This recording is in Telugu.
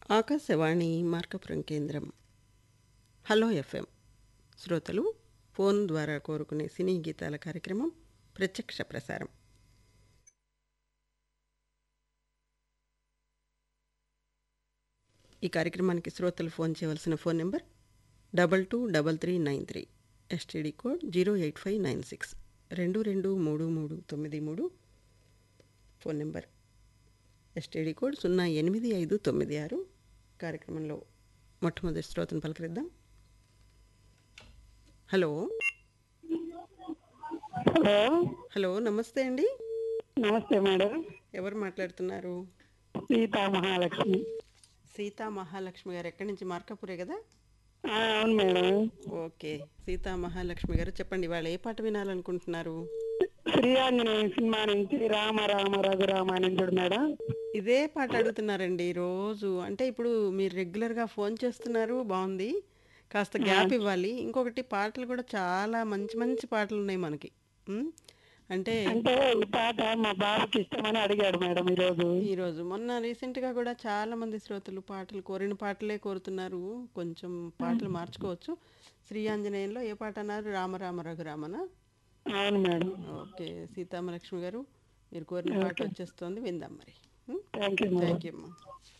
ఆకాశవాణి మార్కపురం కేంద్రం హలో ఎఫ్ఎం శ్రోతలు ఫోన్ ద్వారా కోరుకునే సినీ గీతాల కార్యక్రమం ప్రత్యక్ష ప్రసారం ఈ కార్యక్రమానికి శ్రోతలు ఫోన్ చేయవలసిన phone number double two double three nine three STD code zero eight five nine six రెండు రెండు మూడు మూడు తొమ్మిది మూడు ఫోన్ నెంబర్ ఎస్టీడీ కోడ్ సున్నా ఎనిమిది ఐదు తొమ్మిది ఆరు కార్యక్రమంలో మొట్టమొదటి శ్రోతను పలకరిద్దాం హలో హలో హలో నమస్తే అండి నమస్తే మేడం ఎవరు మాట్లాడుతున్నారు సీతా మహాలక్ష్మి సీతా మహాలక్ష్మి గారు ఎక్కడి నుంచి మార్కాపురే కదా ఆ, అవును మేడం ఓకే సీతా మహాలక్ష్మి గారు చెప్పండి వాళ్ళు ఏ పాట వినాలనుకుంటున్నారు శ్రీ ఆంజనేయ సినిమా నుంచి రామ రామ రఘురామ అని చూడు మేడం ఇదే పాట అడుగుతున్నారండి రోజు అంటే ఇప్పుడు మీరు రెగ్యులర్గా ఫోన్ చేస్తున్నారు బాగుంది కాస్త గ్యాప్ ఇవ్వాలి ఇంకొకటి పాటలు కూడా చాలా మంచి మంచి పాటలు ఉన్నాయి మనకి ఉమ్, అంటే అంటే ఈ పాట మా బాబుకి ఇష్టమని అడిగాడు మేడం ఈరోజు ఈరోజు మొన్న రీసెంట్గా కూడా చాలా మంది శ్రోతలు పాటలు కోరిన పాటలే కోరుతున్నారు కొంచెం పాటలు మార్చుకోవచ్చు శ్రీ ఆంజనేయంలో ఏ పాట అన్నారు రామరామ రఘురామనా అవును మేడం ఓకే సీతామలక్ష్మి గారు మీరు కోరిన పాట వచ్చేస్తుంది విందాం మరి thank you madam thank you అమ్మా